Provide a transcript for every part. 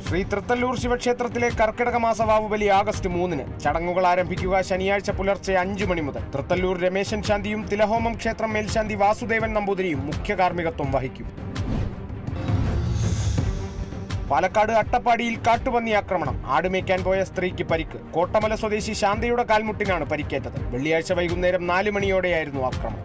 ശ്രീ തൃത്തല്ലൂർ ശിവക്ഷേത്രത്തിലെ കർക്കിടക മാസ വാവുബലി ആഗസ്റ്റ് മൂന്നിന് ചടങ്ങുകൾ ആരംഭിക്കുക ശനിയാഴ്ച പുലർച്ചെ അഞ്ചു മണി മുതൽ തൃത്തല്ലൂർ രമേശൻ ശാന്തിയും തിലഹോമം ക്ഷേത്രം മേൽശാന്തി വാസുദേവൻ നമ്പൂതിരിയും മുഖ്യ കാർമ്മികത്വം വഹിക്കും പാലക്കാട് അട്ടപ്പാടിയിൽ കാട്ടുപന്നി ആക്രമണം ആടുമേയ്ക്കാൻ പോയ സ്ത്രീക്ക് പരിക്ക് കോട്ടമല സ്വദേശി ശാന്തയുടെ കാൽമുട്ടിനാണ് പരിക്കേറ്റത് വെള്ളിയാഴ്ച വൈകുന്നേരം നാല് മണിയോടെയായിരുന്നു ആക്രമണം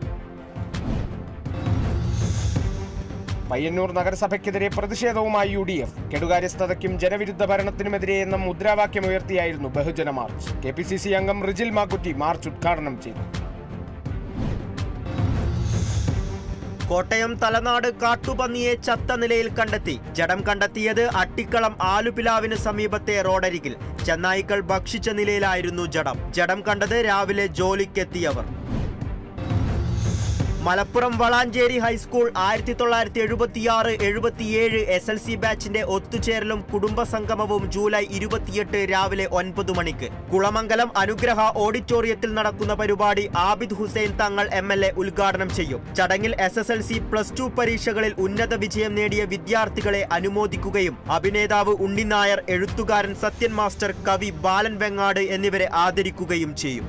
പയ്യന്നൂർ നഗരസഭയ്ക്കെതിരെ പ്രതിഷേധവുമായി യു ഡി എഫ് കെടുകാര്യസ്ഥതയ്ക്കും ജനവിരുദ്ധ ഭരണത്തിനുമെതിരെ എന്ന മുദ്രാവാക്യമുയർത്തിയായിരുന്നു ബഹുജന march K P C C അംഗം റിജിൽ മാക്കുറ്റി മാർച്ച് ഉദ്ഘാടനം ചെയ്തു കോട്ടയം തലനാട് കാട്ടുപന്നിയെ ചത്ത നിലയിൽ കണ്ടെത്തി ജഡം കണ്ടെത്തിയത് അട്ടിക്കളം ആലുപിലാവിന് സമീപത്തെ റോഡരികിൽ ചെന്നായ്ക്കൾ ഭക്ഷിച്ച നിലയിലായിരുന്നു ജഡം ജഡം കണ്ടത് രാവിലെ ജോലിക്കെത്തിയവർ മലപ്പുറം വളാഞ്ചേരി ഹൈസ്കൂൾ ആയിരത്തി തൊള്ളായിരത്തി എഴുപത്തിയാറ് എഴുപത്തിയേഴ് എസ് എൽ സി ബാച്ചിന്റെ ഒത്തുചേരലും കുടുംബസംഗമവും ജൂലൈ ഇരുപത്തിയെട്ട് രാവിലെ ഒൻപത് മണിക്ക് കുളമംഗലം അനുഗ്രഹ ഓഡിറ്റോറിയത്തിൽ നടക്കുന്ന പരിപാടി ആബിദ് ഹുസൈൻ തങ്ങൾ എം എൽ എ ഉദ്ഘാടനം ചെയ്യും ചടങ്ങിൽ S S L C plus two പരീക്ഷകളിൽ ഉന്നത വിജയം നേടിയ വിദ്യാർത്ഥികളെ അനുമോദിക്കുകയും അഭിനേതാവ് ഉണ്ണിനായർ എഴുത്തുകാരൻ സത്യൻ മാസ്റ്റർ കവി ബാലൻ വെങ്ങാട് എന്നിവരെ ആദരിക്കുകയും ചെയ്യും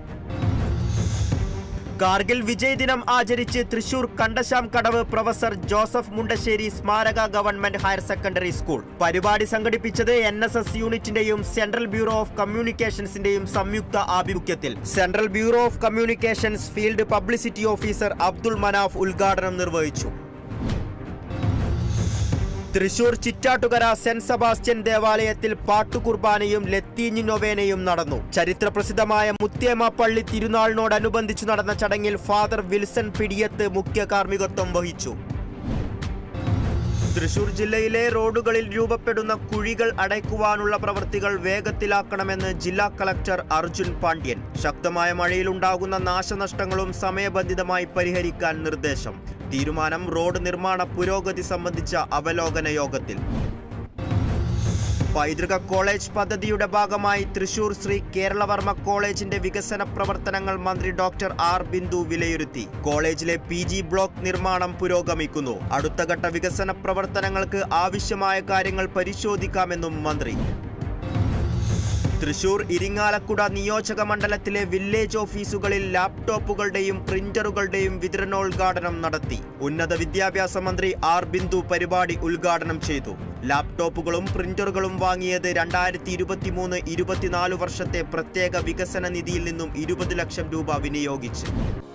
കാർഗിൽ വിജയ് ദിനം ആചരിച്ച് Thrissur Kandassankadavu professor Joseph Mundassery സ്മാരക ഗവൺമെന്റ് ഹയർ സെക്കൻഡറി സ്കൂൾ പരിപാടി സംഘടിപ്പിച്ചത് എൻ എസ് എസ് യൂണിറ്റിന്റെയും സെൻട്രൽ ബ്യൂറോ ഓഫ് കമ്മ്യൂണിക്കേഷൻസിന്റെയും സംയുക്ത ആഭിമുഖ്യത്തിൽ central bureau of communications field publicity officer Abdul Manaf ഉദ്ഘാടനം നിർവഹിച്ചു തൃശൂർ ചിറ്റാട്ടുകര സെന്റ് സെബാസ്റ്റ്യൻ ദേവാലയത്തിൽ പാട്ടുകുർബാനയും ലത്തീഞ്ഞ് നൊവേനയും നടന്നു ചരിത്രപ്രസിദ്ധമായ മുത്തേമ പള്ളി തിരുനാളിനോടനുബന്ധിച്ച് നടന്ന ചടങ്ങിൽ ഫാദർ വിൽസൺ പിടിയത്ത് മുഖ്യ കാർമ്മികത്വം വഹിച്ചു തൃശൂർ ജില്ലയിലെ റോഡുകളിൽ രൂപപ്പെടുന്ന കുഴികൾ അടയ്ക്കുവാനുള്ള പ്രവൃത്തികൾ വേഗത്തിലാക്കണമെന്ന് ജില്ലാ കളക്ടർ അർജുൻ പാണ്ഡ്യൻ ശക്തമായ മഴയിലുണ്ടാകുന്ന നാശനഷ്ടങ്ങളും സമയബന്ധിതമായി പരിഹരിക്കാൻ നിർദ്ദേശം തീരുമാനം റോഡ് നിർമ്മാണ പുരോഗതി സംബന്ധിച്ച അവലോകന യോഗത്തിൽ പൈതൃക കോളേജ് പദ്ധതിയുടെ ഭാഗമായി തൃശൂർ ശ്രീ കേരളവർമ്മ കോളേജിന്റെ വികസന പ്രവർത്തനങ്ങൾ മന്ത്രി ഡോക്ടർ ആർ ബിന്ദു വിലയിരുത്തി കോളേജിലെ പി ജി ബ്ലോക്ക് നിർമ്മാണം പുരോഗമിക്കുന്നു അടുത്ത ഘട്ട വികസന പ്രവർത്തനങ്ങൾക്ക് ആവശ്യമായ കാര്യങ്ങൾ പരിശോധിക്കാമെന്നും മന്ത്രി തൃശൂർ ഇരിങ്ങാലക്കുട നിയോജക മണ്ഡലത്തിലെ വില്ലേജ് ഓഫീസുകളിൽ ലാപ്ടോപ്പുകളുടെയും പ്രിന്ററുകളുടെയും വിതരണോദ്ഘാടനം നടത്തി ഉന്നത വിദ്യാഭ്യാസ മന്ത്രി ആർ ബിന്ദു പരിപാടി ഉദ്ഘാടനം ചെയ്തു ലാപ്ടോപ്പുകളും പ്രിന്ററുകളും വാങ്ങിയത് രണ്ടായിരത്തി ഇരുപത്തിമൂന്ന് ഇരുപത്തിനാല് വർഷത്തെ പ്രത്യേക വികസന നിധിയിൽ നിന്നും ഇരുപത് ലക്ഷം രൂപ വിനിയോഗിച്ച്